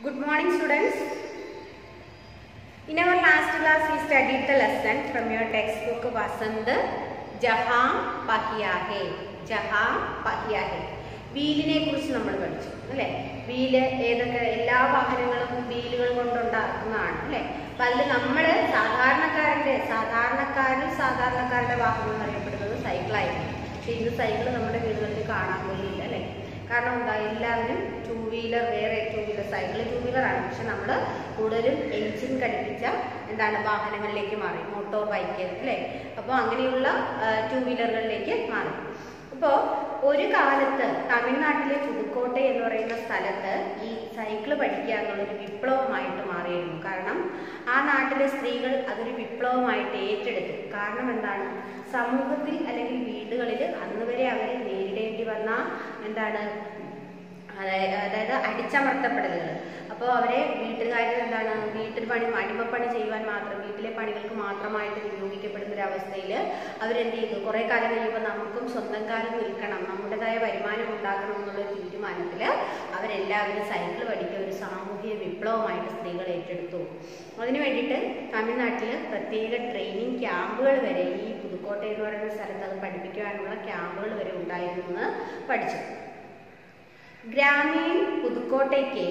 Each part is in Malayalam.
Good morning, students. In our last class, we studied the lesson from your textbook Vasant Jahan Pahiyahe. Jahan Pahiyahe. വീലിനെ കുറിച്ച് നമ്മൾ പഠിച്ചു അല്ലേ വീല് ഏതൊക്കെ എല്ലാ വാഹനങ്ങളും വീലുകൾ കൊണ്ടുണ്ടാക്കുന്നതാണ് അല്ലേ അപ്പൊ അതിൽ നമ്മൾ സാധാരണക്കാരന്റെ സാധാരണക്കാരിൽ സാധാരണക്കാരുടെ വാഹനം എന്നറിയപ്പെടുന്നത് സൈക്കിളായിരുന്നു പക്ഷെ ഇന്ന് സൈക്കിൾ നമ്മുടെ വീടുകളിൽ കാണാൻ പോലില്ല അല്ലേ കാരണം എന്താ എല്ലാവരും ടൂ വീലർ വേറെ ടൂ വീലർ സൈക്കിൾ ടൂ വീലറാണ് പക്ഷെ നമ്മൾ കൂടുതലും എഞ്ചിൻ ഘടിപ്പിച്ച എന്താണ് വാഹനങ്ങളിലേക്ക് മാറി മോട്ടോർ ബൈക്ക് അല്ലേ അപ്പോൾ അങ്ങനെയുള്ള ടൂ വീലറുകളിലേക്ക് മാറി അപ്പോൾ ഒരു കാലത്ത് തമിഴ്നാട്ടിലെ പുതുക്കോട്ടെ എന്ന് പറയുന്ന സ്ഥലത്ത് ഈ സൈക്കിൾ പഠിക്കുക എന്നുള്ളൊരു വിപ്ലവമായിട്ട് മാറിയിരുന്നു കാരണം ആ നാട്ടിലെ സ്ത്രീകൾ അതൊരു വിപ്ലവമായിട്ട് ഏറ്റെടുത്തു കാരണം എന്താണ് സമൂഹത്തിൽ അല്ലെങ്കിൽ വീടുകളിൽ അന്ന് വരെ അവർ നേരിടേണ്ടി വന്ന എന്താണ് അതായത് അതായത് അടിച്ചമർത്തപ്പെടലുകൾ അപ്പോൾ അവരെ വീട്ടുകാരിൽ എന്താണ് വീട്ടിൽ പണി അടിമപ്പണി ചെയ്യുവാൻ മാത്രം വീട്ടിലെ പണികൾക്ക് മാത്രമായിട്ട് നിയോഗിക്കപ്പെടുന്ന ഒരു അവസ്ഥയിൽ അവരെന്ത് ചെയ്തു കുറേ കാലം കഴിയുമ്പോൾ നമുക്കും സ്വന്തം കാലം നിൽക്കണം നമ്മുടേതായ വരുമാനം ഉണ്ടാക്കണം എന്നുള്ള തീരുമാനത്തിൽ അവരെല്ലാവരും സൈക്കിൾ പഠിക്കുക ഒരു സാമൂഹിക വിപ്ലവമായിട്ട് സ്ത്രീകൾ ഏറ്റെടുത്തു അതിനു വേണ്ടിയിട്ട് തമിഴ്നാട്ടിൽ പ്രത്യേക ട്രെയിനിങ് ക്യാമ്പുകൾ വരെ ഈ പുതുക്കോട്ടை എന്ന് പറയുന്ന സ്ഥലത്ത് അത് പഠിപ്പിക്കുവാനുള്ള ക്യാമ്പുകൾ വരെ ഉണ്ടായിരുന്നു എന്ന് പഠിച്ചു ग्रामीण पुदुकोटे के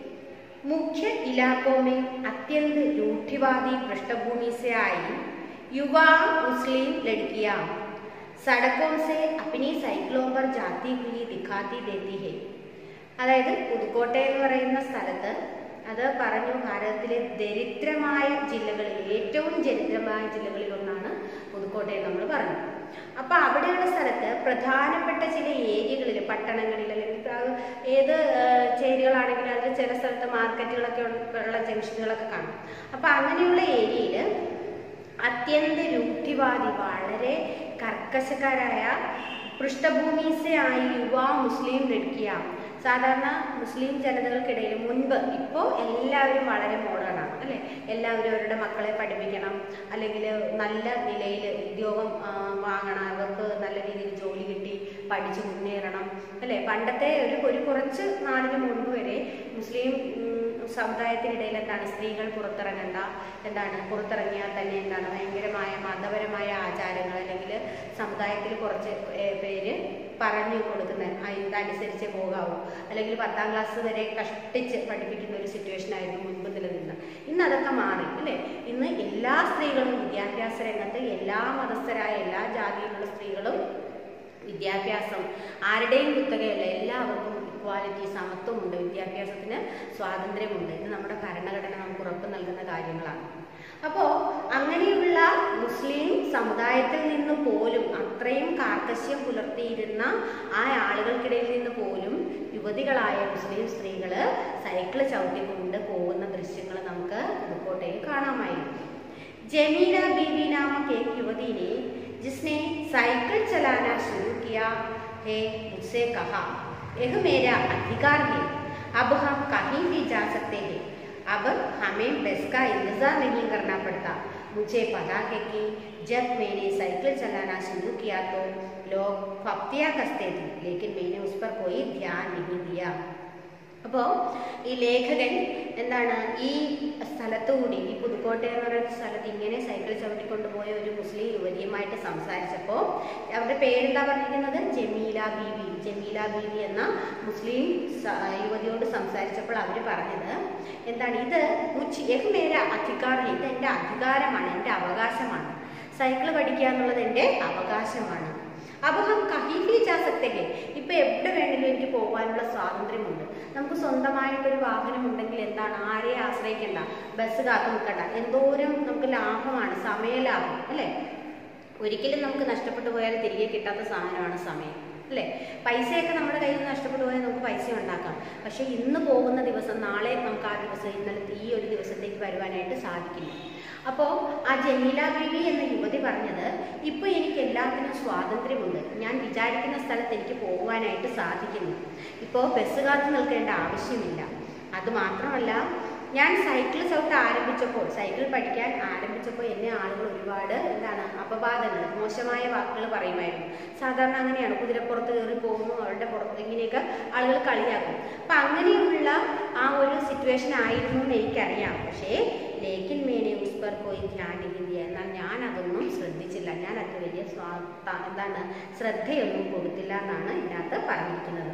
मुख्य इलाकों में अत्यंत रूढ़िवादी पृष्ठभूमि से आई युवा मुस्लिम लड़कियां सड़कों से अपनी साइकिलों पर जाती हुई दिखाती देती है അതായത് പുതുക്കോട്ടെ എന്ന് പറയുന്ന സ്ഥലത്ത് അത് പറഞ്ഞു ഭാരതത്തിലെ ദരിദ്രമായ ജില്ലകളിൽ ഏറ്റവും ദരിദ്രമായ ജില്ലകളിൽ ഒന്നാണ് പുതുക്കോട്ടെ നമ്മൾ പറഞ്ഞു അപ്പൊ അവിടെയുള്ള സ്ഥലത്ത് പ്രധാനപ്പെട്ട ചില ഏരിയകളിൽ പട്ടണങ്ങളിൽ അല്ലെങ്കിൽ ഏത് ചേരികളാണെങ്കിലും അതിൽ ചില സ്ഥലത്ത് മാർക്കറ്റുകളൊക്കെ ഉള്ള ജംഗ്ഷനുകളൊക്കെ കാണും അപ്പൊ അങ്ങനെയുള്ള ഏരിയയിൽ അത്യന്ത രൂഢിവാദി വളരെ കർക്കശക്കാരായ പൃഷ്ഠഭൂമിസയായി യുവാ മുസ്ലിം ലടുക്കിയ സാധാരണ മുസ്ലിം ജനതകൾക്കിടയിൽ മുൻപ് ഇപ്പോൾ എല്ലാവരും വളരെ മോഡേണാണ് അല്ലേ എല്ലാവരും അവരുടെ മക്കളെ പഠിപ്പിക്കണം അല്ലെങ്കിൽ നല്ല നിലയിൽ ഉദ്യോഗം വാങ്ങണം അവർക്ക് നല്ല രീതിയിൽ ജോലി കിട്ടി പഠിച്ച് മുന്നേറണം അല്ലേ പണ്ടത്തെ ഒരു ഒരു കുറച്ച് നാളിന് മുൻപ് വരെ മുസ്ലിം സമുദായത്തിനിടയിൽ എന്താണ് സ്ത്രീകൾ പുറത്തിറങ്ങണ്ട എന്താണ് പുറത്തിറങ്ങിയാൽ തന്നെ എന്താണ് ഭയങ്കരമായ മതപരമായ ആചാരങ്ങൾ അല്ലെങ്കിൽ സമുദായത്തിൽ കുറച്ച് പേര് പറഞ്ഞു കൊടുക്കുന്ന ഇതനുസരിച്ച് പോകാവൂ അല്ലെങ്കിൽ പത്താം ക്ലാസ് വരെ കഷ്ടിച്ച് പഠിപ്പിക്കുന്ന ഒരു സിറ്റുവേഷൻ ആയിരുന്നു മുൻപ് നിലനിന്ന് ഇന്ന് അതൊക്കെ മാറി അല്ലേ ഇന്ന് എല്ലാ സ്ത്രീകളും വിദ്യാഭ്യാസ രംഗത്ത് എല്ലാ മതസ്ഥരായ എല്ലാ ജാതിയിലുള്ള സ്ത്രീകളും വിദ്യാഭ്യാസം ആരുടെയും കുത്തകയല്ല എല്ലാവർക്കും ഇക്വാലിറ്റി സമത്വമുണ്ട് വിദ്യാഭ്യാസത്തിന് സ്വാതന്ത്ര്യമുണ്ട് ഇത് നമ്മുടെ ഭരണഘടന നമുക്ക് ഉറപ്പ് നൽകുന്ന കാര്യങ്ങളാണ് അപ്പോൾ അങ്ങനെയുള്ള മുസ്ലിം സമുദായത്തിൽ നിന്ന് പോലും അത്രയും കാർക്കശ്യം പുലർത്തിയിരുന്ന ആ ആളുകൾക്കിടയിൽ നിന്ന് പോലും യുവതികളായ മുസ്ലിം സ്ത്രീകൾ സൈക്കിൾ ചവിട്ടിക്കൊണ്ട് പോകുന്ന ദൃശ്യങ്ങൾ നമുക്ക് പുതുക്കോട്ടയിൽ കാണാമായിരുന്നു ജമീല ബീവി നാമक एक युवती ने जिसने साइकिल चलाना शुरू किया है मुझसे कहा यह मेरा अधिकार है अब हम कहीं भी जा सकते हैं अब हमें बस का इंतज़ार नहीं करना पड़ता मुझे पता है कि जब मैंने साइकिल चलाना शुरू किया तो लोग फप्तियाँ कसते थे लेकिन मैंने उस पर कोई ध्यान नहीं दिया അപ്പോൾ ഈ ലേഖകൻ എന്താണ് ഈ സ്ഥലത്തുകൂടി ഈ പുതുക്കോട്ടെ എന്ന് പറയുന്ന സ്ഥലത്ത് ഇങ്ങനെ സൈക്കിൾ ചവിട്ടിക്കൊണ്ടുപോയ ഒരു മുസ്ലിം യുവതിയുമായിട്ട് സംസാരിച്ചപ്പോൾ അവരുടെ പേരെന്താ പറഞ്ഞിരിക്കുന്നത് ജമീല ബീവി ജമീല ബീവി എന്ന മുസ്ലിം യുവതിയോട് സംസാരിച്ചപ്പോൾ അവർ പറഞ്ഞത് എന്താണ് ഇത് യഹ് മേര അധികാരം ഇത് എൻ്റെ അധികാരമാണ് എൻ്റെ അവകാശമാണ് സൈക്കിൾ പഠിക്കുക എന്നുള്ളത് എൻ്റെ അവകാശമാണ് അപ്പോൾ ഹം കഹീഹി ജാ സക്തേ ഇപ്പൊ എവിടെ വേണമെങ്കിലും എനിക്ക് പോകാനുള്ള സ്വാതന്ത്ര്യമുണ്ട് നമുക്ക് സ്വന്തമായിട്ടൊരു വാഹനം ഉണ്ടെങ്കിൽ എന്താണ് ആരെയും ആശ്രയിക്കണ്ട ബസ് കാത്തു നിൽക്കണ്ട എന്തോരം നമുക്ക് ലാഭമാണ് സമയലാഭം അല്ലേ ഒരിക്കലും നമുക്ക് നഷ്ടപ്പെട്ടു പോയാൽ തിരികെ കിട്ടാത്ത സാധനമാണ് സമയം അല്ലേ പൈസയൊക്കെ നമ്മുടെ കയ്യിൽ നിന്ന് നഷ്ടപ്പെട്ടു പോയാൽ നമുക്ക് പൈസ ഉണ്ടാക്കാം പക്ഷേ ഇന്ന് പോകുന്ന ദിവസം നാളെ നമുക്ക് ആ ദിവസം ഇന്നലത്തെ ഈ ഒരു ദിവസത്തേക്ക് വരുവാനായിട്ട് സാധിക്കില്ല അപ്പോൾ ആ ജമീല ബീവി എന്ന യുവതി പറഞ്ഞത് ഇപ്പോൾ എനിക്ക് എല്ലാത്തിനും സ്വാതന്ത്ര്യമുണ്ട് ഞാൻ വിചാരിക്കുന്ന സ്ഥലത്ത് എനിക്ക് പോകുവാനായിട്ട് സാധിക്കുന്നു ഇപ്പോൾ ബസ് കാത്ത് നിൽക്കേണ്ട ആവശ്യമില്ല അതുമാത്രമല്ല ഞാൻ സൈക്കിൾ ചവിട്ട് ആരംഭിച്ചപ്പോൾ സൈക്കിൾ പഠിക്കാൻ ആരംഭിച്ചപ്പോൾ എന്നെ ആളുകൾ ഒരുപാട് എന്താണ് അപവാദങ്ങൾ മോശമായ വാക്കുകൾ പറയുമായിരുന്നു സാധാരണ അങ്ങനെയാണ് കുതിരപ്പുറത്ത് കയറി പോകുന്നു അവരുടെ പുറത്ത് ഇങ്ങനെയൊക്കെ ആളുകൾ കളിയാക്കും അപ്പം അങ്ങനെയുള്ള ആ ഒരു സിറ്റുവേഷൻ സിറ്റുവേഷൻ ആയിരുന്നു എന്ന് എനിക്കറിയാം പക്ഷേ ലേക്കിൻ മേനെ ഉസ് പർ കോയി ധ്യാൻ नहीं दिया എന്നാൽ ഞാൻ അതൊന്നും ശ്രദ്ധിച്ചില്ല ഞാൻ അത് വലിയ സ്വാ ത- എന്താണ് ശ്രദ്ധയൊന്നും കൊടുത്തില്ല എന്നാണ് ഇതിനകത്ത് പറഞ്ഞിരിക്കുന്നത്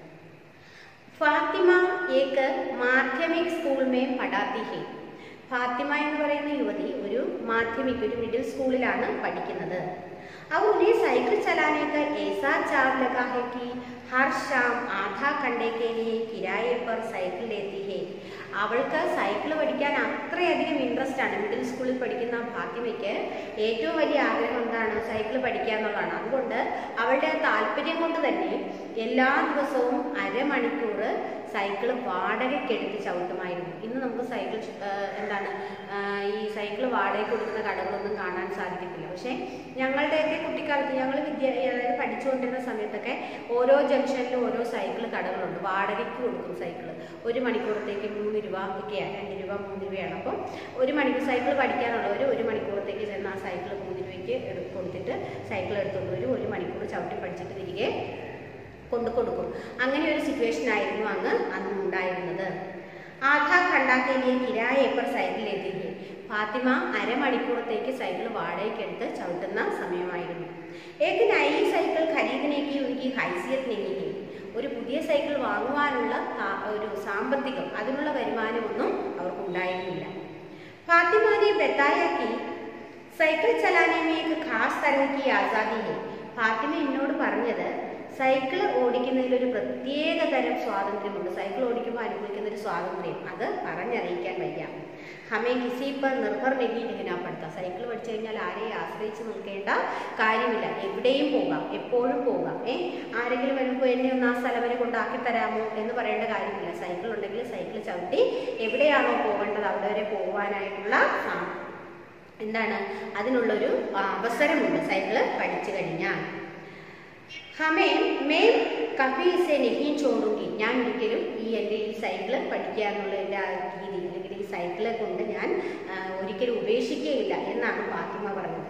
ഫാത്തിമ ഏക്ക് മാധ്യമിക് സ്കൂൾ മേ പഠാത്തി ഹേ ഫാത്തിമ എന്ന് പറയുന്ന യുവതി ഒരു മാധ്യമിക് ഒരു മിഡിൽ സ്കൂളിലാണ് പഠിക്കുന്നത് अब उन्हें साइकिल चलाने का ऐसा चाव लगा है कि हर शाम आधा घंटे के लिए किराए पर साइकिൾ लेती है അവൾക്ക് സൈക്കിൾ പഠിക്കാൻ അത്രയധികം ഇൻട്രസ്റ്റ് ആണ് മിഡിൽ സ്കൂളിൽ പഠിക്കുന്ന ഫാത്തിമയ്ക്ക് ഏറ്റവും വലിയ ആഗ്രഹം എന്താണ് സൈക്കിൾ പഠിക്കുക എന്നുള്ളതാണ് അതുകൊണ്ട് അവളുടെ ആ താല്പര്യം കൊണ്ട് തന്നെ എല്ലാ ദിവസവും അരമണിക്കൂർ സൈക്കിൾ വാടകയ്ക്കെടുത്ത് ചവിട്ടുമായിരുന്നു ഇന്ന് നമുക്ക് സൈക്കിൾ ചു- ആ, എന്താണ് ആ, ഈ സൈക്കിൾ വാടകയ്ക്ക് കൊടുക്കുന്ന കടകളൊന്നും കാണാൻ സാധിക്കത്തില്ല പക്ഷേ ഞങ്ങളുടെയൊക്കെ കുട്ടിക്കാലത്ത് ഞങ്ങൾ വിദ്യ അതായത് പഠിച്ചുകൊണ്ടിരുന്ന സമയത്തൊക്കെ ഓരോ ജംഗ്ഷനിലും ഓരോ സൈക്കിൾ കടകളുണ്ട് വാടകയ്ക്ക് കൊടുക്കും സൈക്കിൾ ഒരു മണിക്കൂറത്തേക്ക് മൂന്ന് രൂപ ഒക്കെയാണ് രണ്ട് രൂപ മൂന്ന് രൂപയാണ് അപ്പം ഒരു മണിക്കൂർ സൈക്കിൾ പഠിക്കാനുള്ളവർ ഒരു മണിക്കൂറത്തേക്ക് ചെന്ന് ആ സൈക്കിൾ മൂന്ന് രൂപയ്ക്ക് എടു- കൊടുത്തിട്ട് സൈക്കിൾ എടുത്തുകൊണ്ട് വരും ഒരു മണിക്കൂർ ചവിട്ടി പഠിച്ചിട്ട് തിരികെ കൊണ്ടു കൊടുക്കും അങ്ങനെ ഒരു സിറ്റുവേഷൻ ആയിരുന്നു അന്ന് അന്ന് ഉണ്ടായിരുന്നത് ആധാ ഖണ്ടാക്കയിലെ കിരായ ഏപ്പർ സൈക്കിൾ എത്തിയെ ഫാത്തിമ അരമണിക്കൂറത്തേക്ക് സൈക്കിൾ വാടകയ്ക്കെടുത്ത് ചവിട്ടുന്ന സമയമായിരുന്നു ഏക്ക് നൈ സൈക്കിൾ ഖരീദിനേക്ക് ഉനിക്ക് ഹൈസിയത്ത് നെങ്ങിയെ ഒരു പുതിയ സൈക്കിൾ വാങ്ങുവാനുള്ള സാ- ഒരു സാമ്പത്തികം അതിനുള്ള വരുമാനമൊന്നും അവർക്കുണ്ടായിരുന്നില്ല ഫാത്തിമ ने बताया कि സൈക്കിൾ ചലാനെ में एक खास तरह की आज़ादी है ഫാത്തിമ എന്നോട് പറഞ്ഞത് സൈക്കിൾ ഓടിക്കുന്നതിൽ ഒരു പ്രത്യേക തരം സ്വാതന്ത്ര്യമുണ്ട് സൈക്കിൾ ഓടിക്കുമ്പോൾ അനുഭവിക്കുന്ന ഒരു സ്വാതന്ത്ര്യം അത് പറഞ്ഞറിയിക്കാൻ വയ്യ ഹമേ കിസി പർ നിർഭർ നഹി രഹനാ പഠിത്ത സൈക്കിൾ പഠിച്ചു കഴിഞ്ഞാൽ ആരെയും ആശ്രയിച്ച് നിൽക്കേണ്ട കാര്യമില്ല എവിടെയും പോകാം എപ്പോഴും പോകാം ഏ ആരെങ്കിലും വരുമ്പോൾ എന്നെ ഒന്ന് ആ സ്ഥലം വരെ കൊണ്ടാക്കി തരാമോ എന്ന് പറയേണ്ട കാര്യമില്ല സൈക്കിൾ ഉണ്ടെങ്കിൽ സൈക്കിൾ ചവിട്ടി എവിടെയാണോ പോകേണ്ടത് അവിടെ വരെ പോകുവാനായിട്ടുള്ള ആ, എന്താണ് അതിനുള്ളൊരു ആ, അവസരമുണ്ട് സൈക്കിള് പഠിച്ചു കഴിഞ്ഞാൽ ഹമേ മേം കഫീസെ നെഹീൻ ചോടുകി ഞാൻ ഒരിക്കലും ഈ എൻ്റെ ഈ സൈക്കിള് പഠിക്കുക എന്നുള്ള എൻ്റെ ആ രീതി അല്ലെങ്കിൽ ഈ സൈക്കിളെ കൊണ്ട് ഞാൻ ആ, ഒരിക്കലും ഉപേക്ഷിക്കുകയില്ല എന്നാണ് ഫാത്തിമ പറഞ്ഞത്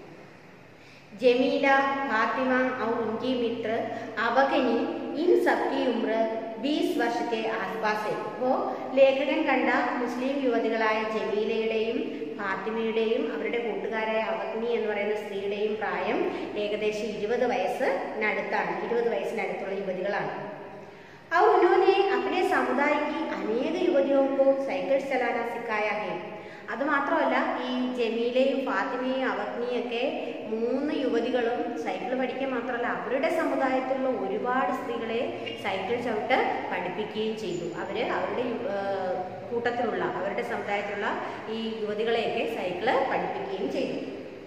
ജമീല ഫാത്തിമ और उनकी मित्र അവഗനി इन सबकी उम्र 20 വർഷത്തെ ആസ്പാസ് ഇപ്പോൾ ലേഖകൻ കണ്ട മുസ്ലിം യുവതികളായ ജമീലയുടെയും ഫാത്തിമയുടെയും അവരുടെ കൂട്ടുകാരായ അവഗ്നി എന്ന് പറയുന്ന സ്ത്രീയുടെയും പ്രായം ഏകദേശം ഇരുപത് വയസ്സിനടുത്താണ് ഇരുപത് വയസ്സിനടുത്തുള്ള യുവതികളാണ് और उन्होंने अपने समुदाय की अनेक युवतियों को साइकिल चलाना सिखाया है അത് മാത്രമല്ല ഈ ജമീലയും ഫാത്തിമയും അവഗ്നിയൊക്കെ മൂന്ന് യുവതികളും സൈക്കിൾ പഠിക്കുക മാത്രമല്ല അവരുടെ സമുദായത്തിലുള്ള ഒരുപാട് സ്ത്രീകളെ സൈക്കിൾ ചവിട്ട് പഠിപ്പിക്കുകയും ചെയ്തു അവർ അവരുടെ യു- ആ, കൂട്ടത്തിലുള്ള അവരുടെ സമുദായത്തിലുള്ള ഈ യുവതികളെയൊക്കെ സൈക്കിള് പഠിപ്പിക്കുകയും ചെയ്തു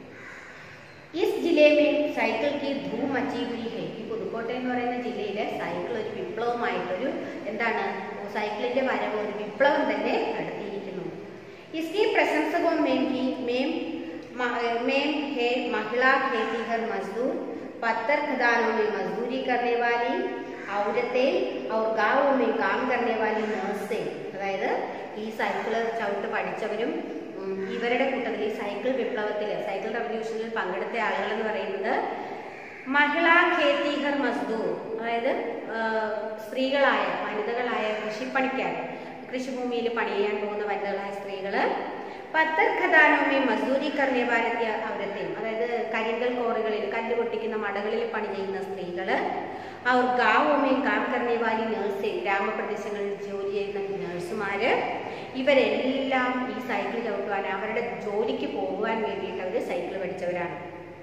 ഇസ് ജില്ലയിൽ സൈക്കിൾ കി ധൂം മച്ചി ഹുയി ഹെ ഈ പുതുക്കോട്ടയം എന്ന് പറയുന്ന ജില്ലയിലെ സൈക്കിൾ ഒരു വിപ്ലവമായിട്ടൊരു എന്താണ് സൈക്കിളിന്റെ വരവ് ഒരു വിപ്ലവം തന്നെ നടത്തിയിരിക്കുന്നു इसकी प्रशंसकों में भी मेम मा- मेम है महिला खेतीहर मजदूर पत्थर खदानों में मजदूरी करने वाली औरतें और गांवों में काम करने वाली नर्सें അതായത് ഈ സൈക്കിള് ചവിട്ട് പഠിച്ചവരും ഉം, ഇവരുടെ കൂട്ടത്തിൽ ഈ സൈക്കിൾ വിപ്ലവത്തിൽ സൈക്കിൾ റവല്യൂഷനിൽ പങ്കെടുത്ത ആളുകൾ എന്ന് പറയുന്നത് മഹിളാ ഖേത്തിഹർ മസ്ദൂർ അതായത് ആ, സ്ത്രീകളായ വനിതകളായ കൃഷിപ്പണിക്കാർ കൃഷിഭൂമിയിൽ പണി ചെയ്യാൻ പോകുന്ന വനിതകളായ സ്ത്രീകള് പത്തർ ഖദാനോമി മസൂരി കർണേ ഭാരതീയ അവരത്തെയും അതായത് കരിങ്കൽ കോറുകളിൽ കല്ല് പൊട്ടിക്കുന്ന മടകളിൽ പണി ചെയ്യുന്ന സ്ത്രീകള് അവർ ഗാവോമേ കാം കർണേ വാലി നേഴ്സ് ഗ്രാമപ്രദേശങ്ങളിൽ ജോലി ചെയ്യുന്ന നഴ്സുമാര് ഇവരെല്ലാം ഈ സൈക്കിൾ ചവിട്ടുവാൻ അവരുടെ ജോലിക്ക് പോകുവാൻ വേണ്ടിയിട്ട് അവർ സൈക്കിൾ പഠിച്ചവരാണ്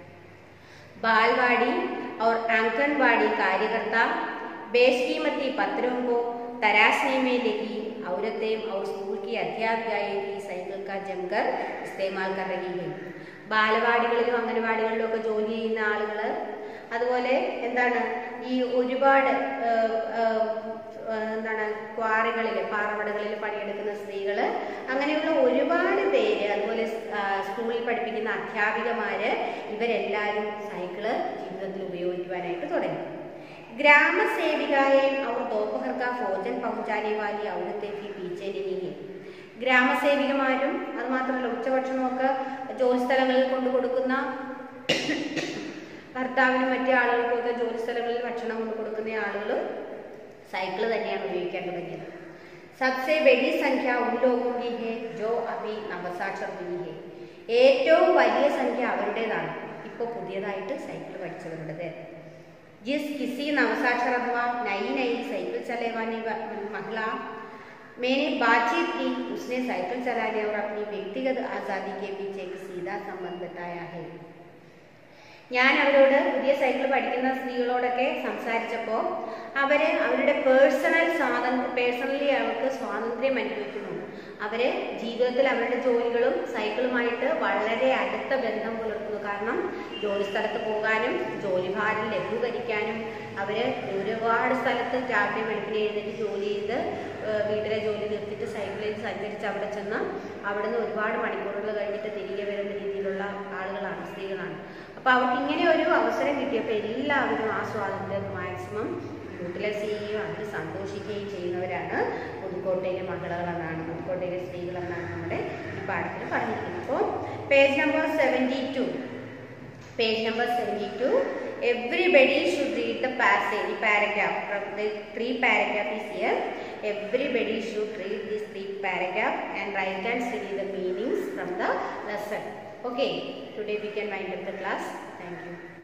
बालवाड़ी और आंगनवाड़ी कार्यकर्ता बेशकीमती पत्रों को तराशने में लगी औरतें और स्कूल की अध्यापिकाएं भी साइकिल का जमकर इस्तेमाल कर रही है ബാലവാടികളിലും അംഗനവാടികളിലും ഒക്കെ ജോലി ചെയ്യുന്ന ആളുകൾ അതുപോലെ എന്താണ് ഈ ഒരുപാട് ആ, ആ, ആ, എന്താണ് ക്വാറികളിൽ പാറമടകളിൽ പണിയെടുക്കുന്ന സ്ത്രീകൾ അങ്ങനെയുള്ള ഒരുപാട് പേര് അതുപോലെ സ്- ആ, സ്കൂളിൽ പഠിപ്പിക്കുന്ന അധ്യാപികമാര് ഇവരെല്ലാവരും സൈക്കിള് ജീവിതത്തിൽ ഉപയോഗിക്കുവാനായിട്ട് തുടങ്ങി ഗ്രാമസേവികായെയും അവർ दोपहर का भोजन पहुंचाने वाली औरतें भी पीछे नहीं है ഗ്രാമസേവികമാരും അത് മാത്രമല്ല ഉച്ചഭക്ഷണമൊക്കെ ജോലി സ്ഥലങ്ങളിൽ കൊണ്ടു കൊടുക്കുന്ന ഭർത്താവിനും മറ്റു ആളുകൾക്കൊക്കെ ജോലി സ്ഥലങ്ങളിൽ ഭക്ഷണം കൊണ്ട് കൊടുക്കുന്ന ആളുകൾ സൈക്കിൾ തന്നെയാണ് ഉപയോഗിക്കാൻ തുടങ്ങിയത് सबसे बड़ी संख्या उन लोगों की है जो अभी നവസാക്ഷർ हुई है ഏറ്റവും വലിയ സംഖ്യ അവരുടേതാണ് ഇപ്പോൾ പുതിയതായിട്ട് സൈക്കിൾ പഠിച്ചവരുടേത് ജിസ് കിസി നവസാക്ഷർ അഥവാ നई नई साइकिल चले वाली महिला मैंने बातचीत की उसने साइकिल चलाने और अपनी व्यक्तिगत आज़ादी के बीच एक सीधा संबंध बताया है ഞാൻ അവരോട് പുതിയ സൈക്കിൾ പഠിക്കുന്ന സ്ത്രീകളോടൊക്കെ സംസാരിച്ചപ്പോൾ അവർ അവരുടെ പേഴ്സണൽ സ്വാതന്ത്ര്യം പേഴ്സണലി അവർക്ക് സ്വാതന്ത്ര്യം അനുഭവിക്കുന്നു അവർ ജീവിതത്തിൽ അവരുടെ ജോലികളും സൈക്കിളുമായിട്ട് വളരെ അടുത്ത ബന്ധം പുലർത്തുന്നു കാരണം ജോലി സ്ഥലത്ത് പോകാനും ജോലി ഭാരം ലഘൂകരിക്കാനും അവർ ഒരുപാട് സ്ഥലത്ത് രാവിലെ വെളുപ്പിനെ എഴുന്നേറ്റ് ജോലി ചെയ്ത് ഏഹ് വീട്ടിലെ ജോലി നിർത്തിയിട്ട് സൈക്കിളിൽ സഞ്ചരിച്ച് അവിടെ ചെന്ന് അവിടുന്ന് ഒരുപാട് മണിക്കൂറുകൾ കഴിഞ്ഞിട്ട് തിരികെ വരുന്ന രീതിയിലുള്ള ആളുകളാണ് സ്ത്രീകളാണ് അപ്പോൾ അവർക്ക് ഇങ്ങനെ ഒരു അവസരം കിട്ടിയപ്പോൾ എല്ലാവരും ആ സ്വാതന്ത്ര്യം മാക്സിമം യൂട്ടിലൈസ് ചെയ്യുകയും അതിൽ സന്തോഷിക്കുകയും ചെയ്യുന്നവരാണ് പുതുക്കോട്ടയിലെ മകളകളെന്നാണ് പുതുക്കോട്ടയിലെ സ്ത്രീകളെന്നാണ് നമ്മുടെ ഈ പാഠത്തിൽ പറഞ്ഞിരിക്കുന്നത് അപ്പോൾ page number seventy two page number seventy two everybody should read the passage paragraph from the three paragraph is here everybody should read this three paragraph and write and study the meanings from the lesson okay today we can wind up the class thank you